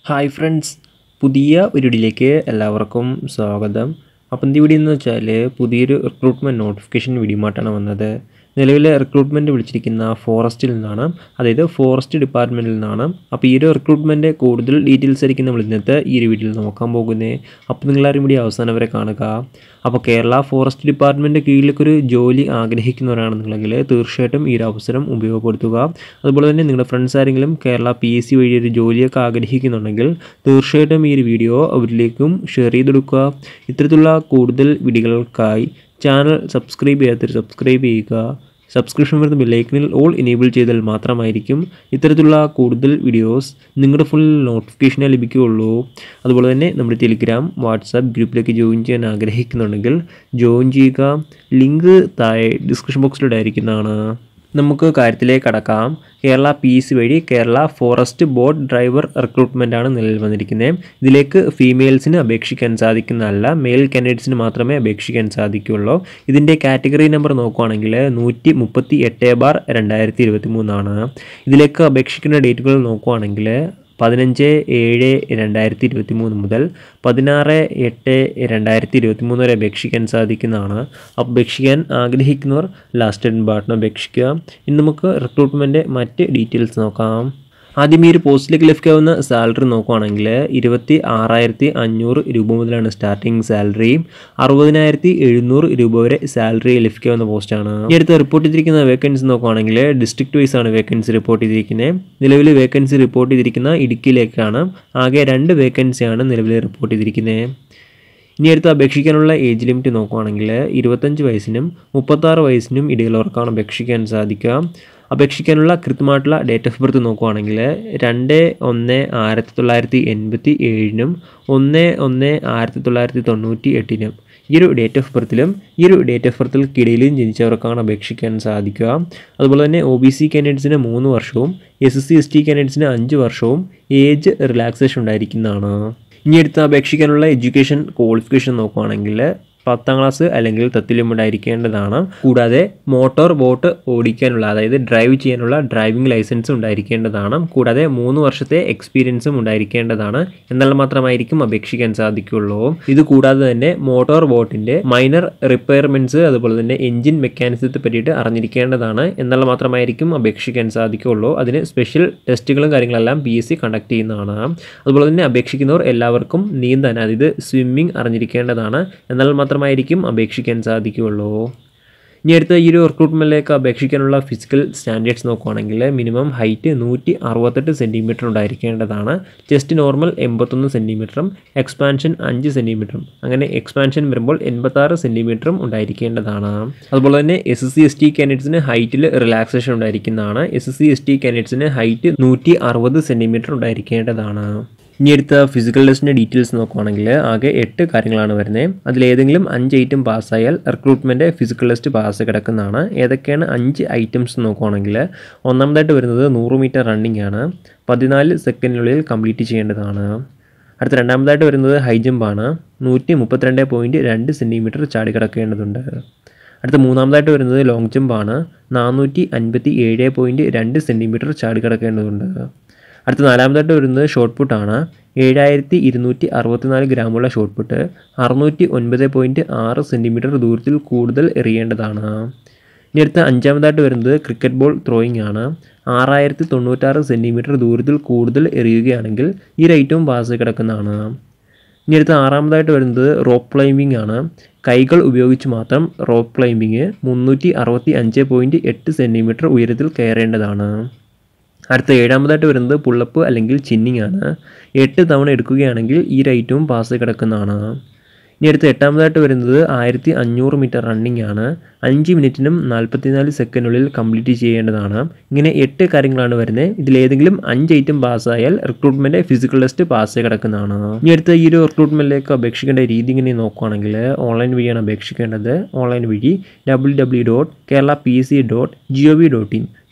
hi friends പുതിയ ഒരു വീഡിയോയിലേക്ക് എല്ലാവർക്കും സ്വാഗതം അപ്പം എന്ത് വീഡിയോ എന്ന് വെച്ചാൽ പുതിയൊരു റിക്രൂട്ട്മെൻറ്റ് നോട്ടിഫിക്കേഷൻ വീഡിയോമായിട്ടാണ് വന്നത് നിലവിലെ റിക്രൂട്ട്മെൻറ്റ് വിളിച്ചിരിക്കുന്ന ഫോറസ്റ്റിൽ നിന്നാണ് അതായത് ഫോറസ്റ്റ് ഡിപ്പാർട്ട്മെൻറ്റിൽ നിന്നാണ് അപ്പോൾ ഈ ഒരു റിക്രൂട്ട്മെൻറ്റ് കൂടുതൽ ഡീറ്റെയിൽസ് ആയിരിക്കും നമ്മൾ ഇന്നത്തെ ഈ ഒരു വീഡിയോയിൽ നോക്കാൻ പോകുന്നത് അപ്പോൾ നിങ്ങളാരും വീഡിയോ അവസാനം വരെ കാണുക അപ്പോൾ കേരള ഫോറസ്റ്റ് ഡിപ്പാർട്ട്മെൻറ്റ് കീഴിലേക്ക് ഒരു ജോലി ആഗ്രഹിക്കുന്നവരാണെന്നുണ്ടെങ്കിൽ തീർച്ചയായിട്ടും ഈ ഒരു അവസരം ഉപയോഗപ്പെടുത്തുക അതുപോലെ തന്നെ നിങ്ങളുടെ ഫ്രണ്ട്സ് ആരെങ്കിലും കേരള പി എസ് സി വഴി ഒരു ജോലിയൊക്കെ ആഗ്രഹിക്കുന്നുണ്ടെങ്കിൽ തീർച്ചയായിട്ടും ഈ ഒരു വീഡിയോ അവരിലേക്കും ഷെയർ ചെയ്തെടുക്കുക ഇത്തരത്തിലുള്ള കൂടുതൽ വീഡിയോകൾക്കായി ചാനൽ സബ്സ്ക്രൈബ് ചെയ്യാത്തവർ സബ്സ്ക്രൈബ് ചെയ്യുക സബ്സ്ക്രിപ്ഷൻ വരുന്ന ബെല്ലൈക്കനിൽ ഓൾ എനേബിൾ ചെയ്താൽ മാത്രമായിരിക്കും ഇത്തരത്തിലുള്ള കൂടുതൽ വീഡിയോസ് നിങ്ങളുടെ ഫുൾ നോട്ടിഫിക്കേഷനെ ലഭിക്കുകയുള്ളൂ അതുപോലെ തന്നെ നമ്മുടെ ടെലിഗ്രാം വാട്സാപ്പ് ഗ്രൂപ്പിലേക്ക് ജോയിൻ ചെയ്യാൻ ആഗ്രഹിക്കുന്നുണ്ടെങ്കിൽ ജോയിൻ ചെയ്യുക ലിങ്ക് താഴെ ഡിസ്ക്രിപ്ഷൻ ബോക്സിലൂടെ ആയിരിക്കുന്നതാണ് നമുക്ക് കാര്യത്തിലേക്ക് കടക്കാം കേരള പി സി വഴി Kerala forest boat driver recruitment ആണ് നിലവിൽ വന്നിരിക്കുന്നത് ഇതിലേക്ക് ഫീമെയിൽസിന് അപേക്ഷിക്കാൻ സാധിക്കുന്നതല്ല മെയിൽ കാൻഡിഡേറ്റ്സിന് മാത്രമേ അപേക്ഷിക്കാൻ സാധിക്കുകയുള്ളൂ ഇതിൻ്റെ കാറ്റഗറി നമ്പർ നോക്കുവാണെങ്കിൽ നൂറ്റി മുപ്പത്തി എട്ട് ബാർ രണ്ടായിരത്തി ഇരുപത്തി മൂന്നാണ് ഇതിലേക്ക് അപേക്ഷിക്കുന്ന ഡേറ്റുകൾ നോക്കുവാണെങ്കിൽ പതിനഞ്ച് ഏഴ് രണ്ടായിരത്തി ഇരുപത്തി മൂന്ന് മുതൽ പതിനാറ് എട്ട് രണ്ടായിരത്തി ഇരുപത്തി മൂന്ന് വരെ അപേക്ഷിക്കാൻ സാധിക്കുന്നതാണ് അപേക്ഷിക്കാൻ ആഗ്രഹിക്കുന്നവർ ലാസ്റ്റ് ആൻഡ് ബാട്ടിന് അപേക്ഷിക്കുക ഇനി നമുക്ക് റിക്രൂട്ട്മെൻറ്റ് മറ്റ് ഡീറ്റെയിൽസ് നോക്കാം ആദ്യം ഈ ഒരു പോസ്റ്റിലേക്ക് ലഭിക്കാവുന്ന സാലറി നോക്കുവാണെങ്കിൽ ഇരുപത്തി ആറായിരത്തി അഞ്ഞൂറ് രൂപ മുതലാണ് സ്റ്റാർട്ടിംഗ് സാലറി അറുപതിനായിരത്തി എഴുന്നൂറ് രൂപ വരെ സാലറി ലഭിക്കാവുന്ന പോസ്റ്റാണ് ഈ അടുത്ത് റിപ്പോർട്ട് ചെയ്തിരിക്കുന്ന വേക്കൻസി നോക്കുവാണെങ്കിൽ ഡിസ്ട്രിക്ട് വൈസ് ആണ് വേക്കൻസി റിപ്പോർട്ട് ചെയ്തിരിക്കുന്നത് നിലവിൽ വേക്കൻസി റിപ്പോർട്ട് ചെയ്തിരിക്കുന്ന ഇടുക്കിയിലേക്കാണ് ആകെ രണ്ട് വേക്കൻസിയാണ് നിലവിൽ റിപ്പോർട്ട് ചെയ്തിരിക്കുന്നത് ഇനി അടുത്ത് അപേക്ഷിക്കാനുള്ള ഏജ് ലിമിറ്റ് നോക്കുവാണെങ്കിൽ ഇരുപത്തഞ്ച് വയസ്സിനും മുപ്പത്താറ് വയസ്സിനും ഇടയിലുള്ളവർക്കാണ് അപേക്ഷിക്കാൻ സാധിക്കുക അപേക്ഷിക്കാനുള്ള കൃത്യമായിട്ടുള്ള ഡേറ്റ് ഓഫ് ബർത്ത് നോക്കുവാണെങ്കിൽ രണ്ട് ഒന്ന് ആയിരത്തി തൊള്ളായിരത്തി എൺപത്തി ഏഴിനും ഒന്ന് ഒന്ന് ആയിരത്തി തൊള്ളായിരത്തി തൊണ്ണൂറ്റി എട്ടിനും ഈ ഒരു ഡേറ്റ് ഓഫ് ബർത്തിലും ഈ ഒരു ഡേറ്റ് ഓഫ് ബർത്തിൽക്കിടയിലും ജനിച്ചവർക്കാണ് അപേക്ഷിക്കാൻ സാധിക്കുക അതുപോലെ തന്നെ ഒ ബി സി കാൻഡിഡേറ്റ്സിന് മൂന്ന് വർഷവും S S C S T കാൻഡിഡേറ്റ്സിന് അഞ്ച് വർഷവും ഏജ് റിലാക്സേഷൻ ഉണ്ടായിരിക്കുന്നതാണ് ഇനി അടുത്ത് അപേക്ഷിക്കാനുള്ള എഡ്യൂക്കേഷൻ ക്വാളിഫിക്കേഷൻ നോക്കുവാണെങ്കിൽ പത്താം ക്ലാസ് അല്ലെങ്കിൽ തത്തുല്യം ഉണ്ടായിരിക്കേണ്ടതാണ് കൂടാതെ മോട്ടോർ ബോട്ട് ഓടിക്കാനുള്ള അതായത് ഡ്രൈവ് ചെയ്യാനുള്ള ഡ്രൈവിംഗ് ലൈസൻസ് ഉണ്ടായിരിക്കേണ്ടതാണ് കൂടാതെ മൂന്ന് വർഷത്തെ എക്സ്പീരിയൻസും ഉണ്ടായിരിക്കേണ്ടതാണ് എന്നാൽ മാത്രമായിരിക്കും അപേക്ഷിക്കാൻ സാധിക്കുള്ളൂ ഇത് കൂടാതെ തന്നെ മോട്ടോർ ബോട്ടിൻ്റെ മൈനർ റിപ്പയർമെൻറ്റ്സ് അതുപോലെ തന്നെ എഞ്ചിൻ മെക്കാനിസത്തെ പറ്റിയിട്ട് അറിഞ്ഞിരിക്കേണ്ടതാണ് എന്നാൽ മാത്രമായിരിക്കും അപേക്ഷിക്കാൻ സാധിക്കുള്ളൂ അതിന് സ്പെഷ്യൽ ടെസ്റ്റുകളും കാര്യങ്ങളെല്ലാം പി എസ് സി കണ്ടക്ട് ചെയ്യുന്നതാണ് അതുപോലെ തന്നെ അപേക്ഷിക്കുന്നവർ എല്ലാവർക്കും നീന്താൻ അതായത് സ്വിമ്മിങ് അറിഞ്ഞിരിക്കേണ്ടതാണ് എന്നാൽ മാത്രമായിരിക്കും അപേക്ഷിക്കാൻ സാധിക്കുകയുള്ളൂ ഇനി അടുത്ത ഈ ഒരു റിക്രൂട്ട്മെൻറ്റിലേക്ക് അപേക്ഷിക്കാനുള്ള ഫിസിക്കൽ സ്റ്റാൻഡേർഡ്സ് നോക്കുവാണെങ്കിൽ മിനിമം ഹൈറ്റ് നൂറ്റി അറുപത്തെട്ട് സെൻറ്റിമീറ്റർ ഉണ്ടായിരിക്കേണ്ടതാണ് ചെസ്റ്റ് നോർമൽ എൺപത്തൊന്ന് സെൻറ്റിമീറ്ററും എക്സ്പാൻഷൻ അഞ്ച് സെൻറ്റിമീറ്ററും അങ്ങനെ എക്സ്പാൻഷൻ വരുമ്പോൾ എൺപത്താറ് സെൻറ്റിമീറ്ററും ഉണ്ടായിരിക്കേണ്ടതാണ് അതുപോലെ തന്നെ S S C S T കാൻഡിഡേറ്റ്സിന് ഹൈറ്റിൽ റിലാക്സേഷൻ ഉണ്ടായിരിക്കുന്നതാണ് S S C S T കാൻഡിഡേറ്റ്സിന് ഹൈറ്റ് നൂറ്റി അറുപത് സെൻറ്റിമീറ്റർ ഉണ്ടായിരിക്കേണ്ടതാണ് ഇനി അടുത്ത ഫിസിക്കൽ ടെസ്റ്റിൻ്റെ ഡീറ്റെയിൽസ് നോക്കുവാണെങ്കിൽ ആകെ എട്ട് കാര്യങ്ങളാണ് വരുന്നത് അതിലേതെങ്കിലും അഞ്ച് ഐറ്റം പാസ്സായാൽ റിക്രൂട്ട്മെൻറ്റ് ഫിസിക്കൽ ടെസ്റ്റ് പാസ് കിടക്കുന്നതാണ് ഏതൊക്കെയാണ് അഞ്ച് ഐറ്റംസ് നോക്കുവാണെങ്കിൽ ഒന്നാമതായിട്ട് വരുന്നത് നൂറ് മീറ്റർ റണ്ണിംഗ് ആണ് പതിനാല് സെക്കൻഡിനുള്ളിൽ കംപ്ലീറ്റ് ചെയ്യേണ്ടതാണ് അടുത്ത രണ്ടാമതായിട്ട് വരുന്നത് ഹൈ ജമ്പാണ് നൂറ്റി മുപ്പത്തിരണ്ട് പോയിൻറ്റ് രണ്ട് സെൻറ്റിമീറ്റർ ചാടി കിടക്കേണ്ടതുണ്ട് അടുത്ത മൂന്നാമതായിട്ട് വരുന്നത് ലോങ് ജമ്പാണ് നാനൂറ്റി അൻപത്തി ഏഴ് പോയിൻറ്റ് രണ്ട് സെൻറ്റിമീറ്റർ ചാടി കിടക്കേണ്ടതുണ്ട് അടുത്ത നാലാമതായിട്ട് വരുന്നത് ഷോർട്ട് പുട്ടാണ് ഏഴായിരത്തി ഇരുന്നൂറ്റി അറുപത്തിനാല് ഗ്രാമുള്ള ഷോർട്ട് പുട്ട് അറുന്നൂറ്റി ഒൻപത് പോയിൻറ്റ് ആറ് സെൻറ്റിമീറ്റർ ദൂരത്തിൽ കൂടുതൽ എറിയേണ്ടതാണ് ഇനി അടുത്ത അഞ്ചാമതായിട്ട് വരുന്നത് ക്രിക്കറ്റ് ബോൾ ത്രോയിങ് ആണ് ആറായിരത്തി തൊണ്ണൂറ്റാറ് സെൻറ്റിമീറ്റർ ദൂരത്തിൽ കൂടുതൽ എറിയുകയാണെങ്കിൽ ഈ റേറ്റും പാസ് കിടക്കുന്നതാണ് ഇനി അടുത്ത ആറാമതായിട്ട് വരുന്നത് റോപ്പ് ക്ലൈമ്പിംഗ് ആണ് കൈകൾ ഉപയോഗിച്ച് മാത്രം റോപ്പ് ക്ലൈമ്പിങ് മുന്നൂറ്റി അറുപത്തി അഞ്ച് പോയിൻറ്റ് എട്ട് സെൻറ്റിമീറ്റർ ഉയരത്തിൽ കയറേണ്ടതാണ് അടുത്ത ഏഴാമതായിട്ട് വരുന്നത് പുള്ളപ്പ് അല്ലെങ്കിൽ ചിന്നിങ് ആണ് എട്ട് തവണ എടുക്കുകയാണെങ്കിൽ ഈ റേറ്റും പാസ് കിടക്കുന്നതാണ് ഇനി അടുത്ത എട്ടാമതായിട്ട് വരുന്നത് ആയിരത്തി അഞ്ഞൂറ് മീറ്റർ റണ്ണിംഗ് ആണ് അഞ്ച് മിനിറ്റിനും നാൽപ്പത്തിനാല് സെക്കൻഡിനുള്ളിൽ കംപ്ലീറ്റ് ചെയ്യേണ്ടതാണ് ഇങ്ങനെ എട്ട് കാര്യങ്ങളാണ് വരുന്നത് ഇതിലേതെങ്കിലും അഞ്ച് ഐറ്റം പാസ്സായാൽ റിക്രൂട്ട്മെൻറ്റ് ഫിസിക്കൽ ടെസ്റ്റ് പാസ് കിടക്കുന്നതാണ് ഇനി അടുത്ത ഈ ഒരു റിക്രൂട്ട്മെൻറ്റിലേക്ക് അപേക്ഷിക്കേണ്ട രീതി ഇങ്ങനെ നോക്കുകയാണെങ്കിൽ ഓൺലൈൻ വഴിയാണ് അപേക്ഷിക്കേണ്ടത് ഓൺലൈൻ വഴി W W dot Kerala P S C dot G O V dot in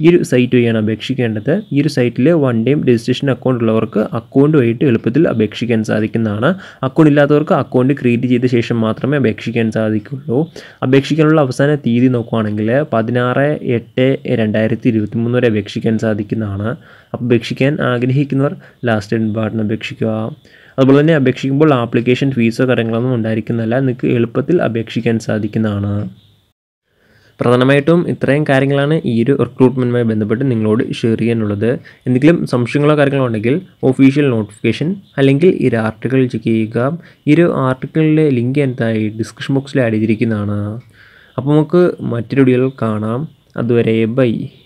ഈ ഒരു സൈറ്റ് വഴിയാണ് അപേക്ഷിക്കേണ്ടത് ഈ ഒരു സൈറ്റിൽ വൺ ടൈം രജിസ്ട്രേഷൻ അക്കൗണ്ട് ഉള്ളവർക്ക് അക്കൗണ്ട് വഴിയിട്ട് എളുപ്പത്തിൽ അപേക്ഷിക്കാൻ സാധിക്കുന്നതാണ് അക്കൗണ്ട് ഇല്ലാത്തവർക്ക് അക്കൗണ്ട് ക്രിയേറ്റ് ചെയ്ത ശേഷം മാത്രമേ അപേക്ഷിക്കാൻ സാധിക്കുള്ളൂ അപേക്ഷിക്കാനുള്ള അവസാന തീയതി നോക്കുവാണെങ്കിൽ പതിനാറ് എട്ട് രണ്ടായിരത്തി ഇരുപത്തി മൂന്ന് വരെ അപേക്ഷിക്കാൻ സാധിക്കുന്നതാണ് അപ്പോൾ അപേക്ഷിക്കാൻ ആഗ്രഹിക്കുന്നവർ ലാസ്റ്റ് ഡേറ്റ് പാർട്ടിന് അപേക്ഷിക്കുക അതുപോലെ തന്നെ അപേക്ഷിക്കുമ്പോൾ ആപ്ലിക്കേഷൻ ഫീസോ കാര്യങ്ങളൊന്നും ഉണ്ടായിരിക്കുന്നതല്ല നിങ്ങൾക്ക് എളുപ്പത്തിൽ അപേക്ഷിക്കാൻ സാധിക്കുന്നതാണ് പ്രധാനമായിട്ടും ഇത്രയും കാര്യങ്ങളാണ് ഈ ഒരു റിക്രൂട്ട്മെൻറ്റുമായി ബന്ധപ്പെട്ട് നിങ്ങളോട് ഷെയർ ചെയ്യാനുള്ളത് എന്തെങ്കിലും സംശയങ്ങളോ കാര്യങ്ങളോ ഉണ്ടെങ്കിൽ ഒഫീഷ്യൽ നോട്ടിഫിക്കേഷൻ അല്ലെങ്കിൽ ഈ ഒരു ആർട്ടിക്കിൾ ചെക്ക് ചെയ്യുക ഈ ഒരു ആർട്ടിക്കിളിലെ ലിങ്ക് എന്തായി ഡിസ്ക്രിപ്ഷൻ ബോക്സിൽ ആഡ് ചെയ്തിരിക്കുന്നതാണ് അപ്പോൾ നമുക്ക് മറ്റൊരു വീഡിയോയിൽ കാണാം അതുവരെ ബൈ